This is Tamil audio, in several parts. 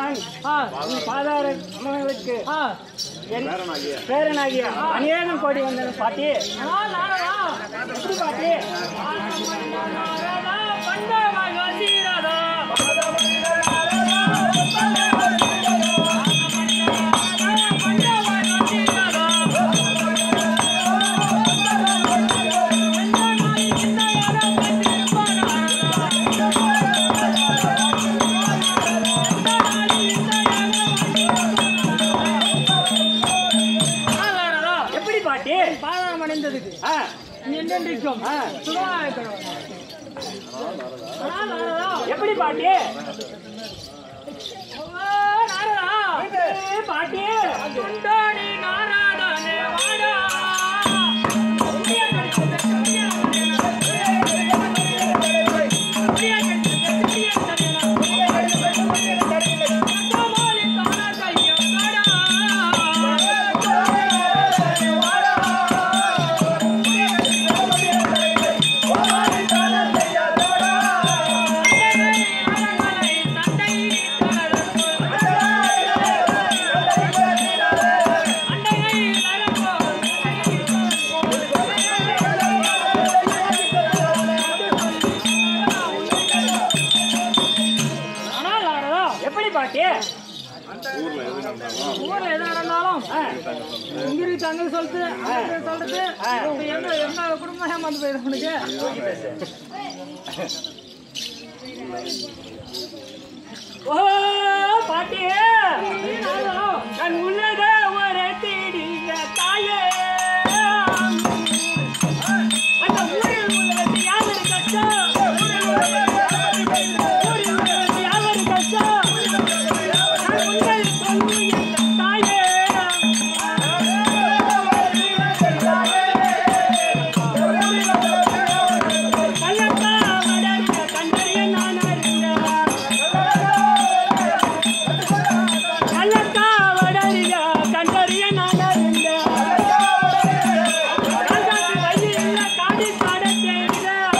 நான் ஆ, உன் பாதார அமர்களுக்கு ஆ. என் பேரனாகிய அநேகம் கோடி வந்தன பாட்டி ஆ, நாரதா. எப்படி பாட்டி நாரதா, பண்டவாய் வசீரதா. பண்டவாய் வசீரதா. இந்த இடம் நாரதா, எப்படி பாட்டி பாதாளம் அடைந்ததுக்கு ஆ, என்றென்றைக்கும் ஆ. சுகமாக இருக்கணும். ஆனால் நாரதா, எப்படி பாட்டி ஓ, நாரதா, ஏ, பாட்டி குண்டாடி நாராதானே வாடா. உண்டியா கடிச்சு உண்டியா உண்டியா கடிச்சு உண்டியா கத்தமாலி தானா கையம் வாடா. அரண்மனை தந்தை அண்டையை நடப்போ ஆனால் நாரதா எப்படி பாட்டி ஊர்ல எது நடந்தாலும் இங்கிருந்து தங்க சொல்லிட்டு அங்க சொல்றது இப்ப எங்க எங்க குடும்பம் ஏமாந்து போயிடும் உனக்கு ஓ பாட்டி நான் உள்ளத ஒரு தேடிங்க தாயே அந்த ஊரில் உள்ளது யாவர் கஷ்டம் ஊரில் உள்ளது யாவர் கஷ்டம் நான் உங்கள் சொல்லுகின்ற தாயே கல்லக்கா வடங்க கண்டறிய நான் அறிந்தேன் கள்ளக்கா வடறிய கண்டறிய நான் அறிந்தேன். கள்ளக்கு வழியில்ல காடி காட தேடினேன்.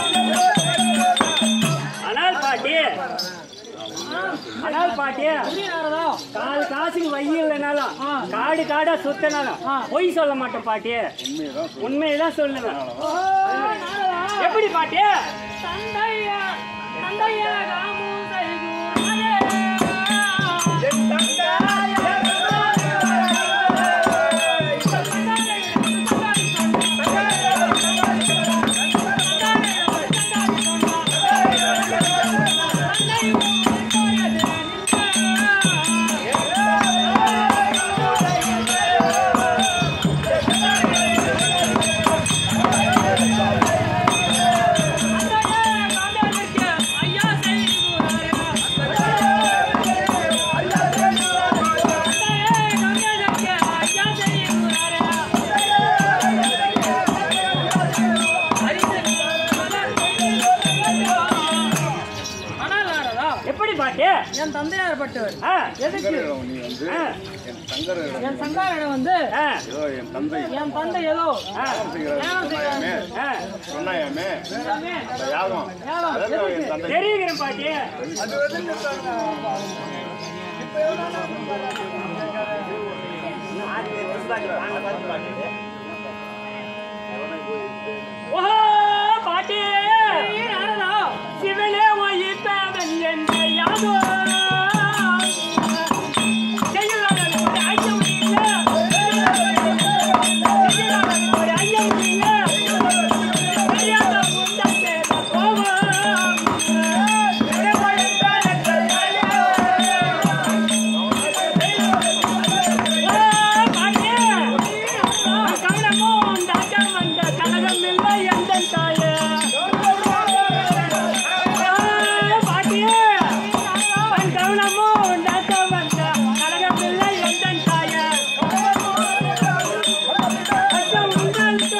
ஆனால் பாட்டி ஆனால் பாட்டி நாரதா கால் காசுக்கு வழி இல்லைனாலும் காடு காடா சுத்தினாலும் பொய் சொல்ல மாட்டேன் பாட்டி உண்மையதான் சொல்லுவேன் எப்படி பாட்டி தந்தையா தந்தையா ராமு செய்குறாரே. ஐயா ஆனால் நாரதா, எப்படி பாட்டி என் தந்தையார் பட்டவர் ஆ, எதுக்கு நீ வந்து ஆ, என் சங்கரிடம் என் சங்காரிடம் வந்து ஆ, ஏதோ என் தந்தை என் தந்தை ஏதோ யாகம் செய்கிறார் யாகம் செய்கிறார். சொன்னாயாமே ஆ. சொன்னாயாமே எல்லாமே அந்த யாகம் யாகம். அதெல்லாம் என் தந்தை தெரியுகிறேன் பாட்டி ஓஹோ பாட்டி நாரதா, சிவனே ஒயித்தவன் என்ற யாதோ செய்யலாதன் ஒரு ஐயம் இல்லை. செய்யலாதன் ஒரு ஐயம் இல்லை. தெரியாத முந்தம் தேட போவோம். சிவனே ஒயித்தவன் கையாலே. ஓ, பாட்டி. கவனமோ உண்டாக்க வந்த கலகம் இல்லை எந்தன் தாயே பாட்டியே அவன் கவனமோ உண்டாக்க வந்த கலகமில்லை எந்தன் தாயே அச்சம் உங்களுக்கு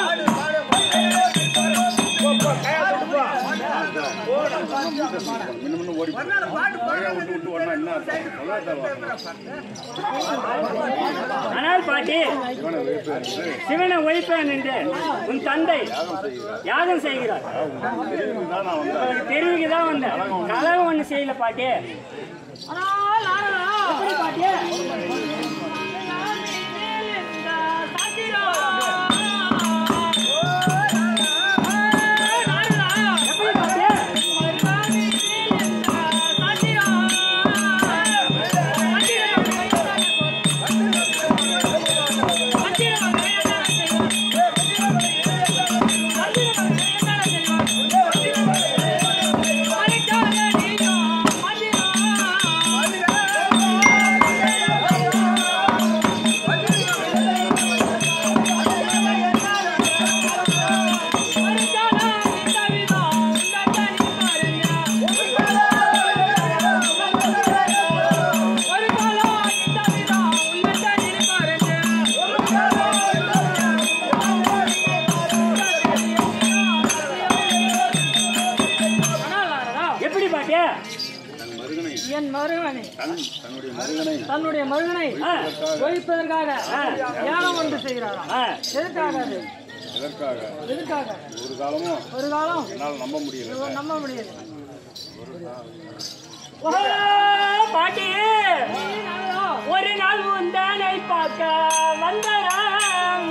முன்ன முன்ன ஓடி போ. பழைய விட்டு விட்டு ஓடினா என்ன அர்த்தம்? சொல்லாத வார்த்தை. ஆனால் பாட்டி இவனை வைப்பு என்று சிவனை ஒழிப்பேன் என்று உன் தந்தை யாகம் செய்கிறார் தெரிவித்து தான் நான் வந்தேன் உங்களுக்கு தெரிவிக்கு தான் வந்தேன் கலகம் ஒண்ணு செய்யல பாட்டி ஆனால் நாரதா எப்படி பாட்டியே எப்படி பாட்டியே எப்படி பாட்டியே தன் மருகனை என் மருகனை தன் தன்னுடைய மருகனை தன்னுடைய மருகனை ஆ, ஒழிப்பதற்காக யாகம் ஒன்று செய்கிறாராம் ஆ, எதற்காக அது எதற்காக எதற்காக ஒரு காலமும் ஒரு காலம் என்னால் நம்ப முடியல இவன் நம்ப முடியாது ஓ, பாட்டி ஒரு நாள் உந்தானை பார்க்க வந்தாராம்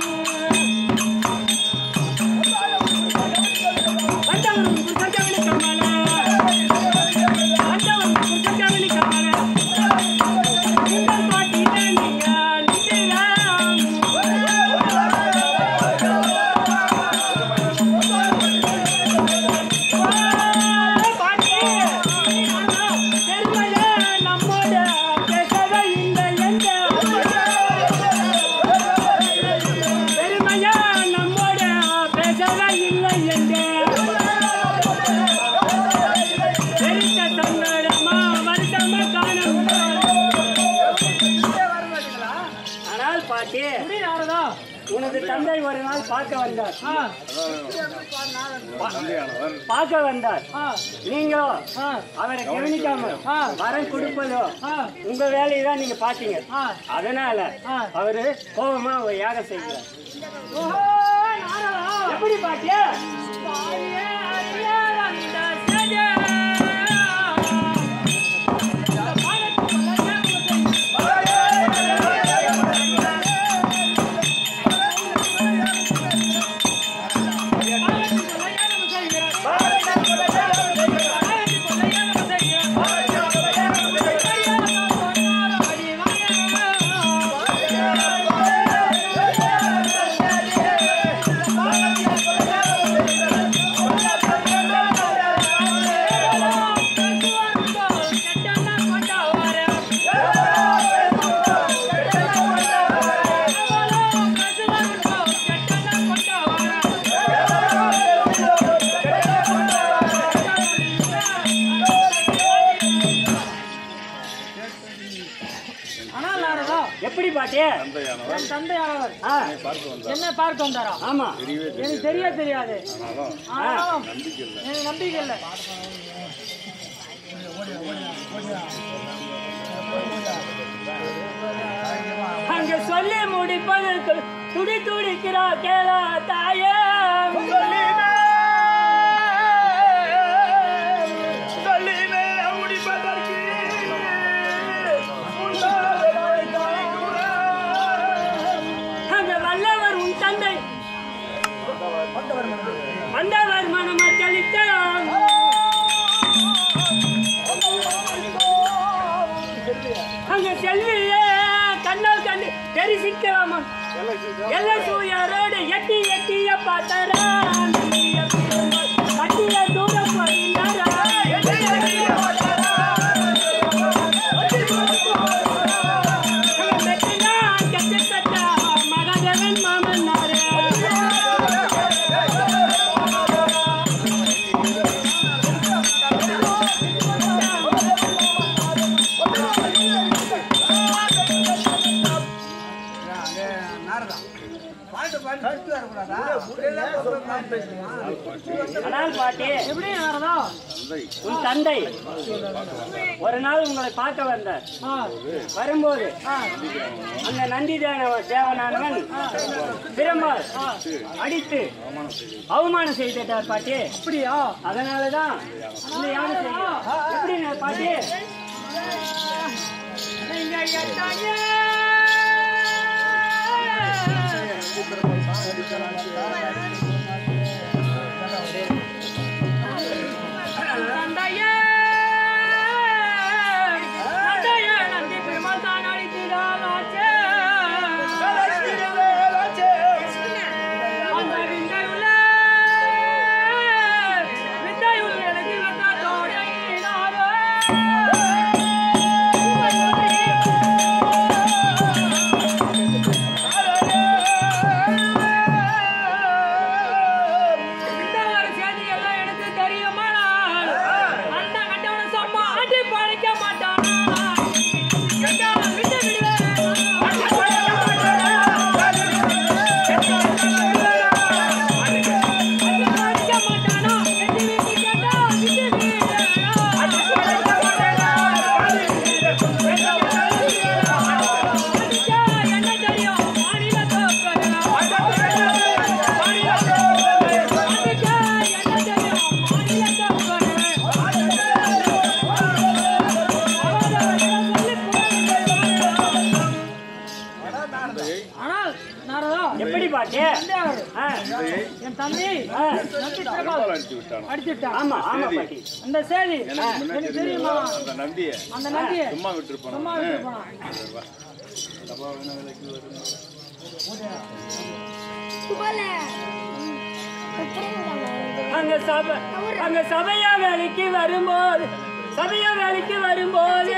வந்தவன் புத்தகவனி கமல வந்தவன் புத்தகவனி கமல உங்கள் பாட்டியில நீங்க நிற்கலாம் பாட்டி பெருமையா நம்மோட பேசவே இல்லை என்ற பெருமையா நம்மோட பேசவே இல்லை என்ற பெருத்த சங்கடமா வருத்தமா காணும் ஆனால் பாட்டி எப்படி நாரதா உனது தந்தை ஒரு நாள் பார்க்க வந்தார் ஆ தந்தையானவர் பார்க்க வந்தார் ஆ நீங்களோ ஆ அவரை கவனிக்காம ஆ. வரம் கொடுப்பதோ ஆ உங்க வேலையை தான் நீங்க பாத்தீங்க ஆ அதனால ஆ. அவரு கோபமா ஒரு யாகம் செய்கிறார் ஓஹோ நாரதா எப்படி பாட்டியா பாரியே அறிய வந்த சஜே ஆனால் நாரதா எப்படி பாட்டியா தந்தையானவர் என் தந்தையானவர் ஆ, பார்க்க வந்தார் என்ன பார்க்க வந்தாரா ஆமா தெரியவே எனக்கு தெரிய தெரியாது ஆனாலும் ஆனாலும் நம்பிக்கை இல்லை எனக்கு நம்பிக்கை இல்லை அங்க சொல்லி முடிப்பதற்கு துடி துடிக்கிறா கேளா தாயே சொல்லிமே முடிப்பதற்கு அங்க வல்லவர் உன் தந்தை வந்தவர் மனம் அச்சலித்தான் அங்க செல்வியே கண்ணால் கண்டு தெரிசிக்கலாமா எல்லை சூயரோடு எட்டி எட்டிய பார்த்தரா கட்டிய தூரம் போயினாரா மகாதேவன் மாமன் ஆனால் பாட்டி எப்படி நாரதா தந்தை உன் தந்தை ஒரு நாள் உங்களை பார்க்க வந்தார் ஆ வரும்போது ஆ அந்த நந்தி தேவ- தேவனானவன் பிரம்மாள் அடித்து அவமானம் செய்துட்டார் பாட்டி அப்படியா அதனாலதான் இந்த யானை செய்யும். எப்படி நான் பாட்டி நீங்க எத்தனையே தந்தையே தந்தையே நந்தி பெருமாள் தான் அழைத்திடாலாச்சே அந்த விந்தையுள்ள விந்தையுள்ள எனக்கு வெத்தத்தோட ஈடாரோ. இந்த ஒரு செய்தி எல்லாம் எனக்கு தெரியுமானால், அந்த கண்டவனை சும்மா ஆட்டி பழைக்க மாட்டானா? கண்டவனை விட்டு விடுவேன். ஆட்டி பழைக்க மாட்டானா? ஆனால் நாரதா எப்படி பாட்டி தந்தையார் ஆ, என் தந்தையை ஆ, நந்தி பால் பெருமாள் அடிச்சு விட்டான் அடிச்சுட்டான் ஆமா ஆமா பாட்டி அந்த செய்தி எனக்கு முன்னாடி எனக்கு தெரியுமா தெரியுமா அந்த நந்தியை அந்த நந்தியை சும்மா விட்டுருப்பான் சும்மா விட்டு போனான் அங்க சபை அங்க சபையா வேலைக்கு வரும்போது சபையா வேலைக்கு வரும்போது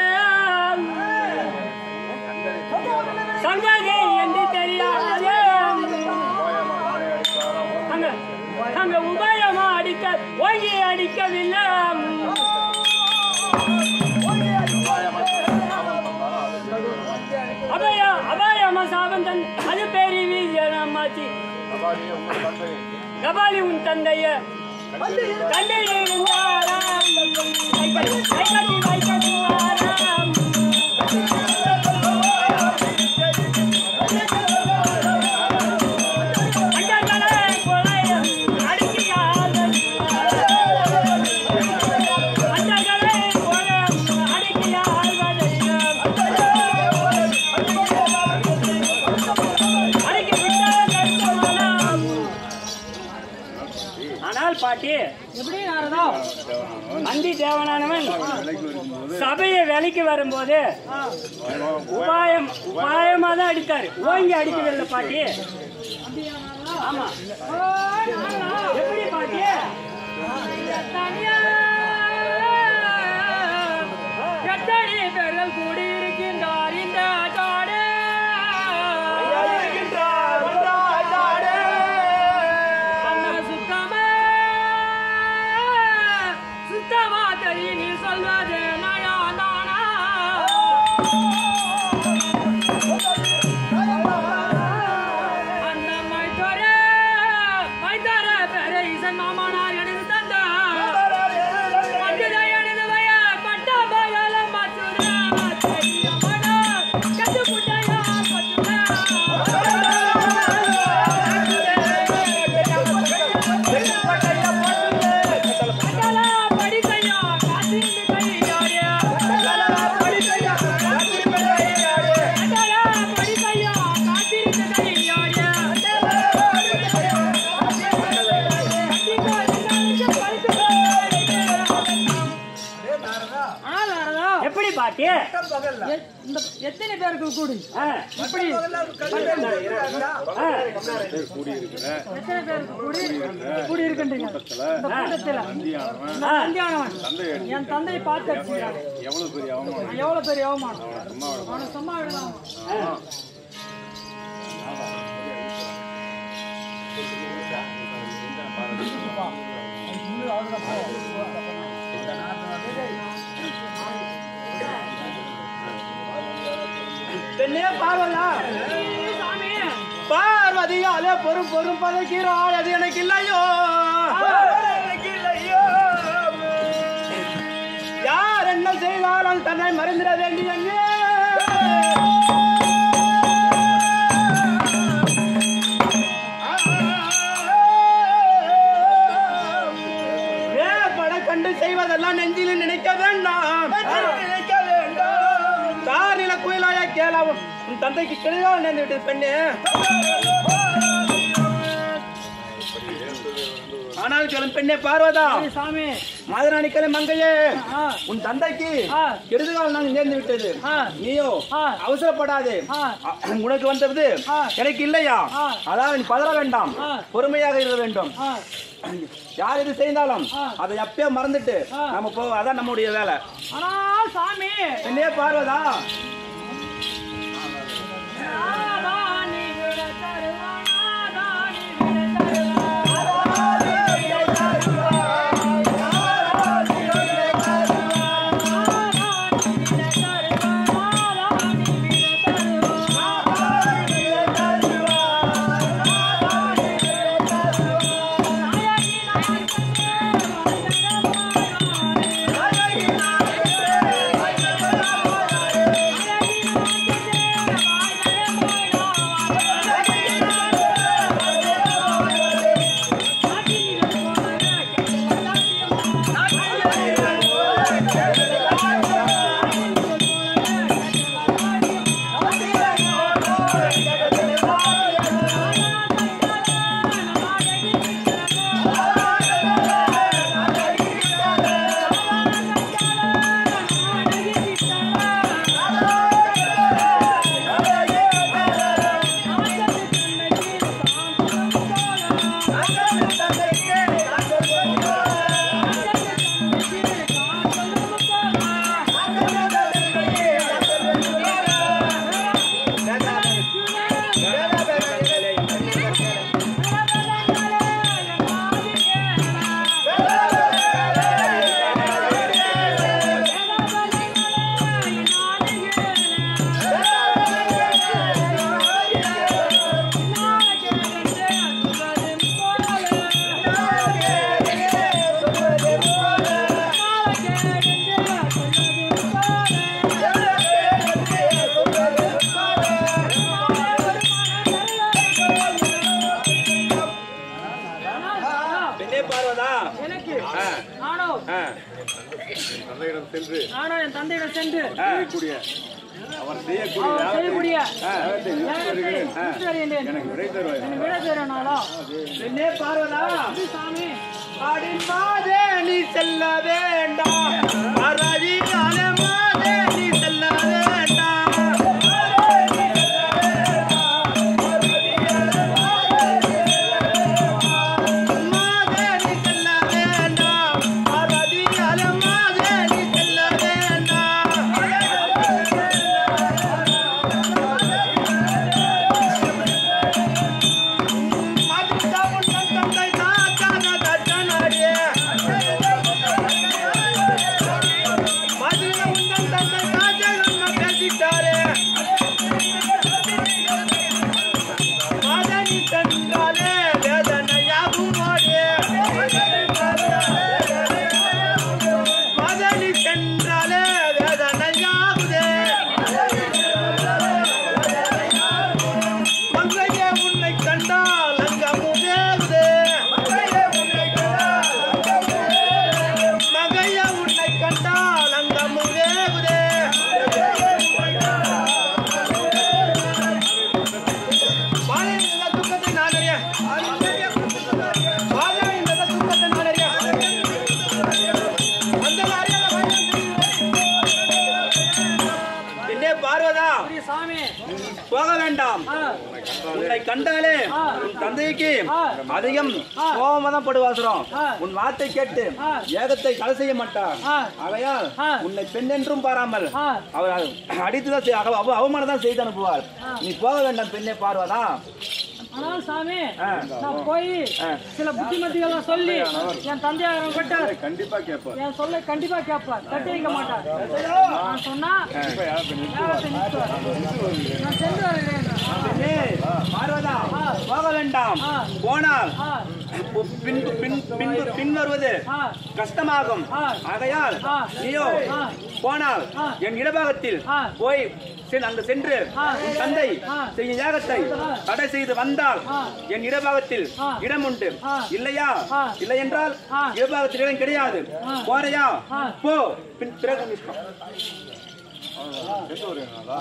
சங்கதி என்று தெரியாது அங்க அங்க உபயமா அடிக்க ஓங்கி அடிக்கவில்லை அபயா அபாயமா சாவந்தன் அது பேரி வீசியமாச்சி கபாலி உன் தந்தைய தந்தையில் இருந்தாராம் கைகட்டி கைகட்டி வைக்கட்டுவாராம் அண்டங்களே கொலையம் அடிக்கியார்கள் அண்டங்களே கொலையம் அடிக்கியார்கள் அடிக்கி விட்டால் கஷ்டமானாம் ஆனால் பாட்டி எப்படி நாரதா நந்தி தேவனானவன் விலைக்கு வரும்போது சபையை வேலைக்கு வரும்போது உபாயம் உபாயமா தான் அடித்தாரு ஓங்கி அடிக்கவில்லை பாட்டி ஆமா எப்படி பாட்டி எத்தனை பேர்கள் கூடியிருக்கின்றார் இந்த காடு அந்த சுத்தமா சுத்தமா தெரியும் நீ சொல்வது நயாதானா அந்த மைத்தோர மைத்தோர பெற இசன் மாமனார் எனக்கு தந்தா பட்டுதை எனது வய பட்ட பகல மச்சுதா தெரியமனா கட்டு புட்டையா பட்டுதா கட்டலா படிக்கையா காத்திருந்து கையாடியா கட்டலா படிக்கையா காத்திருந்து கையாடியா கட்டலா படிக்கையா காத்திருந்து கையாடியா எப்படி பாட்டி எத்தனை பேருக்கு கூடி ஆ, இப்படி ஆ, கூடி இருக்கிற எத்தனை பேருக்கு கூடி கூடி இருக்கின்றீங்க இந்த கூட்டத்தில் நந்தியானவன் இந்த நந்தியானவன் தந்தை என் தந்தையை பார்த்து அடிச்சுக்கிறாங்க எவ்வளவு பெரிய அவமானம் எவ்வளவு பெரிய அவமானம் சும்மா விட அவனை சும்மா விடலாம் பெண்ணே பார்வதா சாமி பார்வதியாலே பொறும் பொறும் பதைக்கிறாள் அது எனக்கு இல்லையோ யார் என்ன செய்தாலும் தன்னை மறந்துட வேண்டிய வேப்பட கண்டு செய்வதெல்லாம் நெஞ்சில் நினைக்க வேண்டாம் உன் தந்தைக்கு கிளியாக நேர்ந்து விட்டது பெண்ணே ஆனால் கிளம் பெண்ணே பார்வதா சரி, சாமி மதுராணி கிளம் மங்கையே ஆ, உன் தந்தைக்கு ஆ. கெடுதல் நாங்கள் நேர்ந்து விட்டது ஆ. நீயோ ஆ. அவசரப்படாதே ஆ. அ- உனக்கு வந்தது ஆ. எனக்கு இல்லையா ஆ. அதாவது நீ பதற வேண்டாம் ஆ. பொறுமையாக இருக்க வேண்டும் ஆ, யார் இது செய்தாலும் ஆ. அதை அப்பயே மறந்துட்டு ஆ. நம்ம போ அதான் நம்முடைய வேலை ஆனால் சாமி என்னையே பார்வதா நாதானி விட தருவா, நாதானி விட பெண்ணே பார்வதா எனக்கு ஆ. நானோ ஆ. தந்தையிடம் சென்று நானோ என் தந்தையிடம் சென்று செய்யக்கூடிய அவர் செய்யக்கூடிய அவர் செய்யக்கூடிய வேலையை முடித்து வருகிறேன். முடித்து வருகின்றேன். எனக்கு விடை தருவாய் எனக்கு விட தரனாலோ பெண்ணே பார்வதா சாமி அடிமாதே நீ செல்ல வேண்டாம் அறவியான மாதே நீ செல்ல வேண்டாம் மாதே நீ செல்ல வேண்டாம் அறவியான மாதே நீ செல்ல வேண்டாம் சென்றாலே வேதனையாகுதே மங்கையே உன்னை கண்டால் அங்கமும் வேகுதே மங்கையே உன்னை கண்டால் அங்கமும் வேகுதே வாழை இந்த துக்கத்தை நான் அறிய வாழை இந்த துக்கத்தை நான் அறிய அந்த அறியாத என்னே பார்வதா சரி, சாமி போக வேண்டாம் ஆ, உன்னை கண்டாலே ஆ. உன் தந்தைக்கு ஆ. அதிகம் ஆ. கோபமா தான் படுவாசுறோம் ஆ. உன் வார்த்தை கேட்டு ஆ. ஏகத்தை தடை செய்ய மாட்டார் ஆ. ஆகையால் ஆ. உன்னை பெண் என்றும் பாராமல் ஆ. அவர் அடித்துதான் செய்- அவ- அவ- அவமானம் தான் செய்து அனுப்புவார் நீ போக வேண்டாம் பெண்ணே பார்வதா ஆனால் சாமி ஆ. நான் போய் ஆ. சில புத்திமதிகள்லாம் சொல்லி என் தந்தையாரம் கிட்ட கண்டிப்பா கேட்பார் என் சொல்ல கண்டிப்பா கேட்பார் தட்டி வைக்க மாட்டார் நான் சொன்னா கண்டிப்பா யாருக்கு நிச்சயம் வேகத்தை நிறுத்துவார். நான் சென்று வருகிறேன் பெண்ணே பார்வதா ஆ. போக வேண்டாம் ஆ. போனால் ஆ, பின் பின் பின் பின் வருவது ஆ, கஷ்டமாகும் ஆ. ஆகையால் ஆ. நீயோ ஆ. போனால் ஆ. என் இடபாகத்தில் ஆ. போய் சென்- அங்கு சென்று ஆ. உன் தந்தை ஆ. செய்யும் யாகத்தை ஆ. தடை செய்து வந்தால் ஆ. என் இடபாகத்தில் ஆ. இடம் உண்டு ஆ. இல்லையா ஆ. இல்லை என்றால் ஆ. இடபாகத்தில் இடம் கிடையாது ஆ. போறையா ஆ. போ பின் பிறகு உன் இஷ்டம். எந்த ஊர் என்னடா?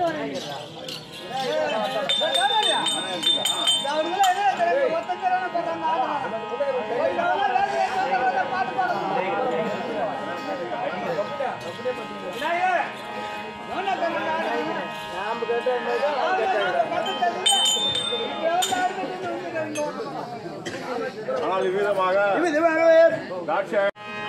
ஆனால் இவ்விதமாக திராட்சை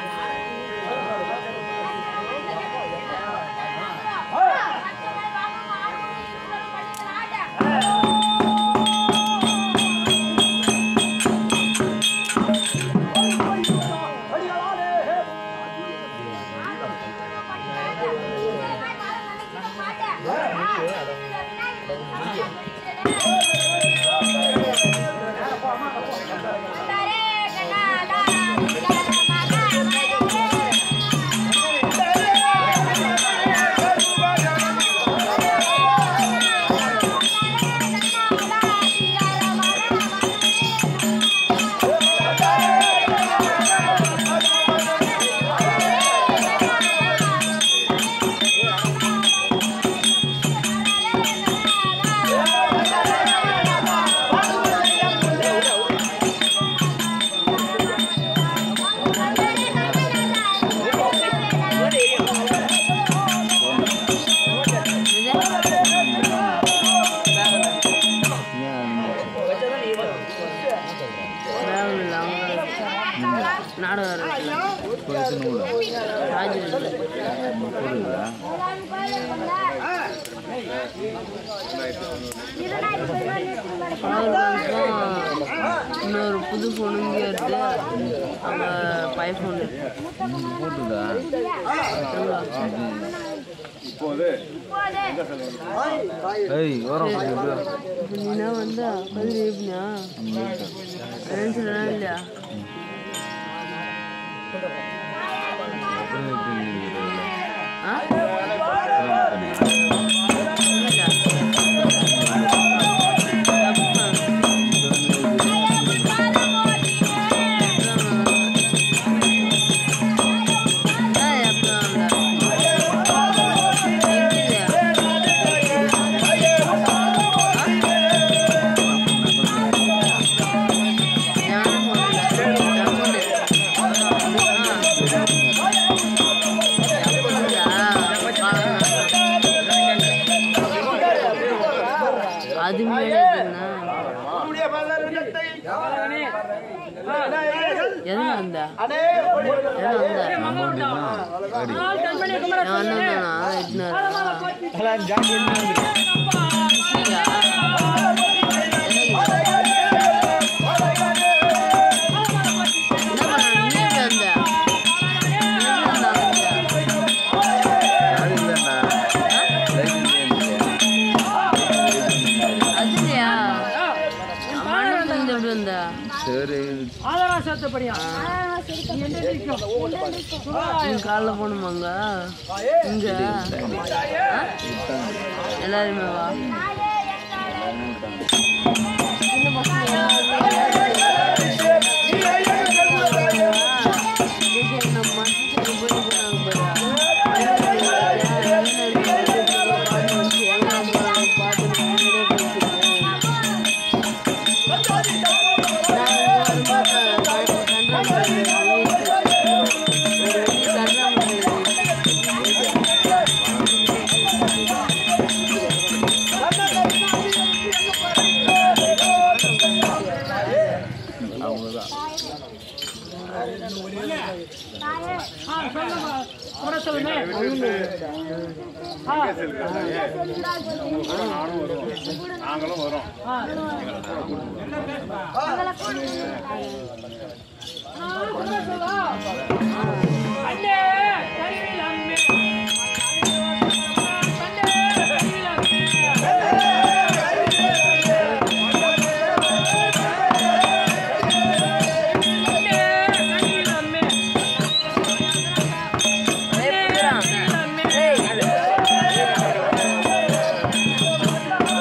இன்னொரு புது ஃபோன் இங்கே எடுத்து அங்கே பை ஃபோன் இப்போது நீனா வந்தா பதில் எப்படியா என்னன்னு சொல்லலாம் இல்லையா ஆ அது மேலே எதுல வந்த எதுல வந்த நான் வந்தேனா எட்டுனாரா அதுலையா மண்ணு எப்படி வந்தா ஆதாரா சேர்த்தபடியா நீங்க காலைல போகணுமாங்க இங்க ஆ? எல்லாருமே வா கூட சொல்லுங்க நானும் வருவோம் நாங்களும் வரோம் அண்ணே கருவில் அம்மே அண்ணே கருவில் அம்மே அண்ணே கருவில் அம்மே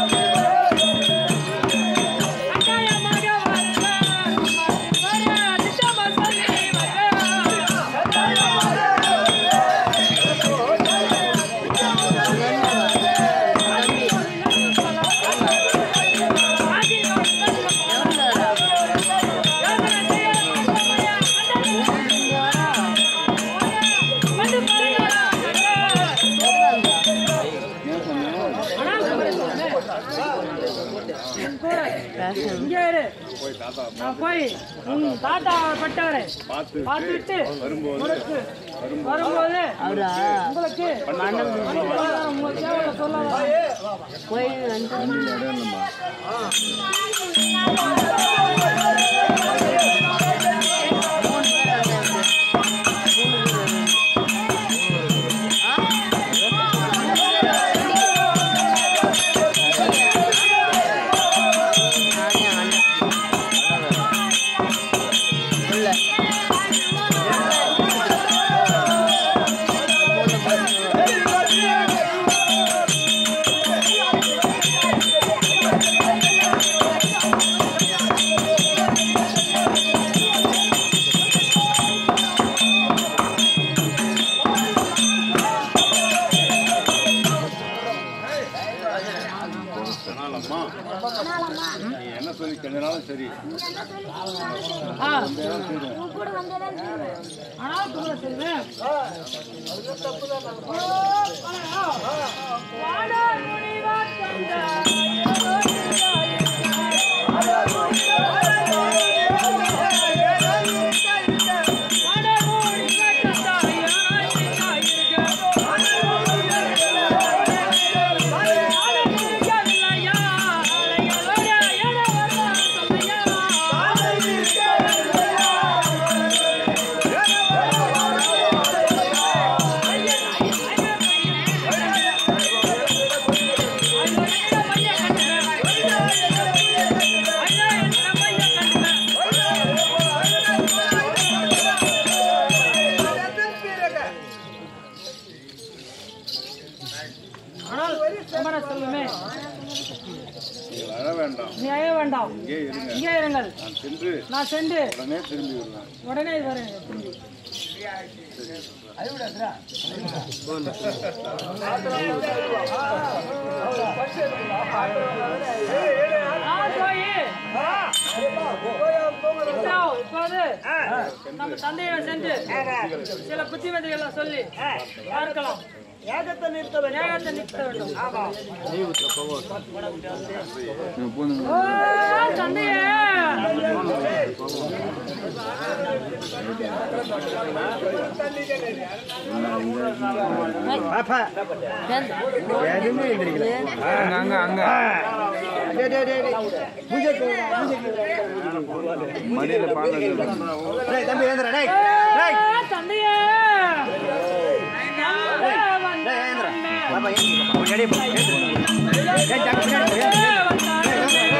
அக்காயமாக வரலாம் போய் தாத்தா நான் போய் உன் தாத்தா பட்டவரை பார்த்து பார்த்துட்டு வரும்போது உனக்கு வரும்போது அவரா உங்களுக்கு உங்க சேவல சொல்லாத கோயில் வந்து அதனாலம்மா நீ என்ன சொல்லி கெஞ்சினாலும் சரி ஆ கூட வந்தேன் ஆனால் சொல்ல சொல்லுவேன் வாடார் முனிவா ஆனால் குமர செல்வமே நீங்கள் அழ வேண்டாம் நீ அழ வேண்டாம் இங்கே இருங்க இங்கே இருங்கள் நான் சென்று நான் சென்று உடனே திரும்பி வருவேன் உடனே வரேன் திரும்பி ஆ, போய். இப்போ, இப்போது நம்ம தந்தையிடம் சென்று சில புத்திமதிகளை சொல்லி பார்க்கலாம் ஏகத்தை நிறுத்த வேண்டும் ஏகத்தை நிறுத்த வேண்டும் ஓ, தந்தையே டேய் தம்பி ஏந்திரா டேய் டேய் ஆ, தந்தையே நம்ப வந்த டேய் ஏந்திரா நன்மை. பாப்பா ஏந்திரா பாப்பா டேய் போ ஏந்திரா டேய் டக்கு பின்னாடி போ, ஏந்திரா.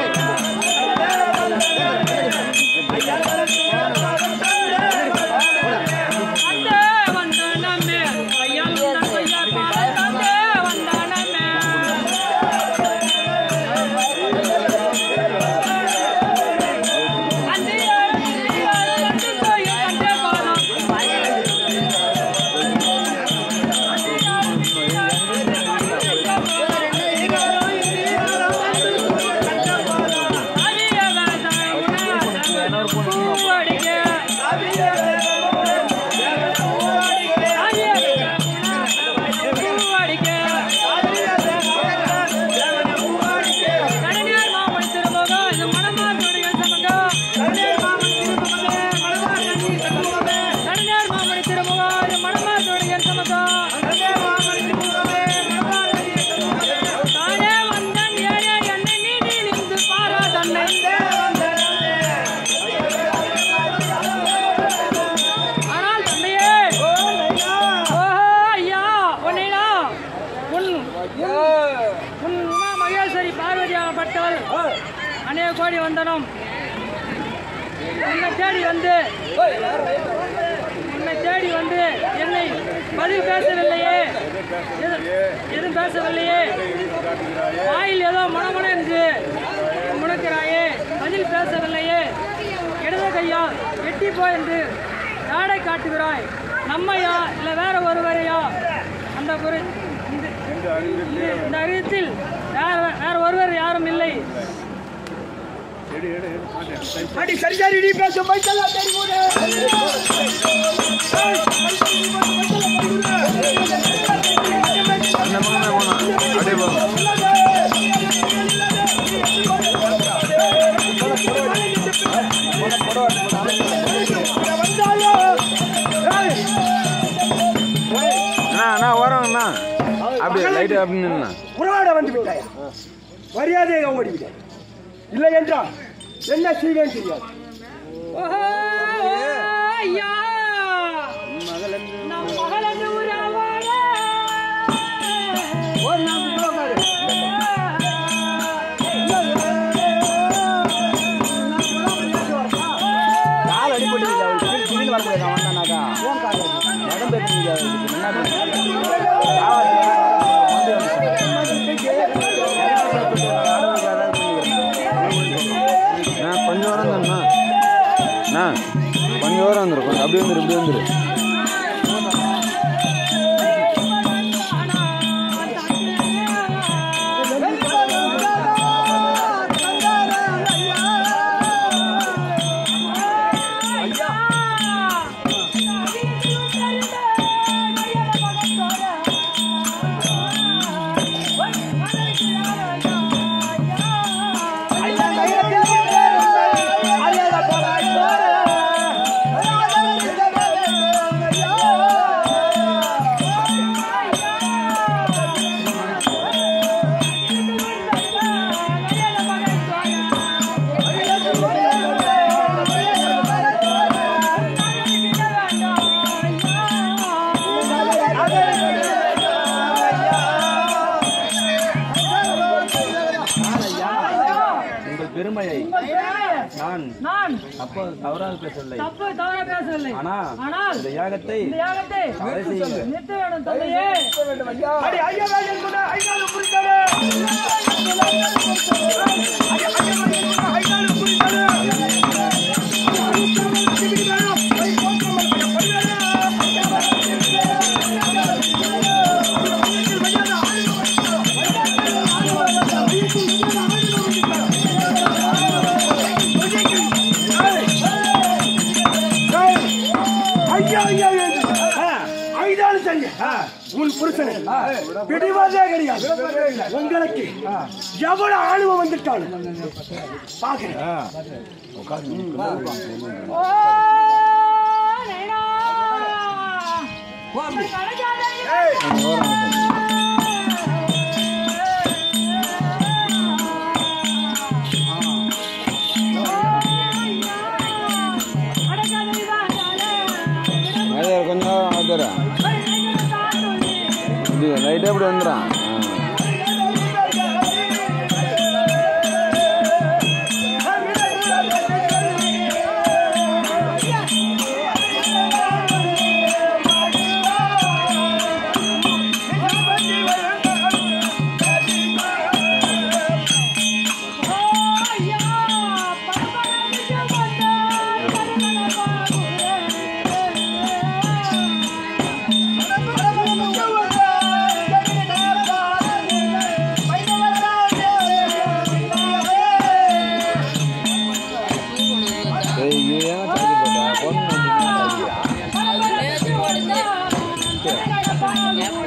தானே வந்தன் ஏழே என்னை நீ நின்று பாரா தன்னை ஆனால் தந்தையே ஓஹோ ஐயா உன்னைனா உன் உன் உமா மகேஸ்வரி பார்வதியாகப்பட்டவள் அநேக கோடி வந்தனம் உன்னை தேடி வந்து உன்னை தேடி வந்து என்னை பதில் பேசவில்லையே எது- எதுவும் பேசவில்லையே வாயில் ஏதோ மனமன என்று முணக்கிறாயே பதில் பேசவில்லையே இடது கையா எட்டி போ என்று யாரை காட்டுகிறாய் நம்மையா இல்லை வேற ஒருவரையா அந்த குறை இந்த இந்த- இந்த அறிவித்தில் வேற வேற ஒருவர் யாரும் இல்லை அடி சரி சரி நீ பேசும் பைத்தெல்லாம் தெரியும் அப்படியே அப்படின்னு நின்னா உறவாட வந்து விட்டாயா மரியாதையாக ஓடிவிட்டாய் இல்லை என்றால் என்ன செய்வேன் தெரியாது ஓஹோ, ஐயா நம் மகளது உறவாட ஒரு நாள் உறவாடு. கால் அடிபட்டு திடீர்னு வர முடியாது வந்தானாக்கா ஃபோன் கால் இடம் பேச முடியாது என்ன கொஞ்சம் வரம் தானே அண்ணா கொஞ்சம் வரம் வந்துடும் கொஞ்சம் அப்படி வந்துரு இப்படி வந்துரு உங்கள் பெருமையை நான் நான் அப்போ தவறாக பேசவில்லை தப்பு தவற பேசவில்லை ஆனா ஆனால் இந்த யாகத்தை இந்த யாகத்தை தடை செய்யுங்க நிறுத்த வேண்டும் தந்தையே அடி ஐயவா என்பது ஐநாடு குறித்தது ஐநாடு குறித்தது ஐயா ஐயா ஐநாடு செய்ய உன் புருஷனை பிடிவாதே கிடையாது உங்களுக்கு எவ்வளவு ஆளுவம் வந்துட்டாலும் பாக்குறேன் ஓ நைனா கலக்காதே அது கொஞ்சம் வந்துடுறேன் இது லைட்டாக இப்படி வந்துடுறான் ஏய் இது ஏன் சார்ஜ் போட்டா ஃபோன் நேற்று ஓடுது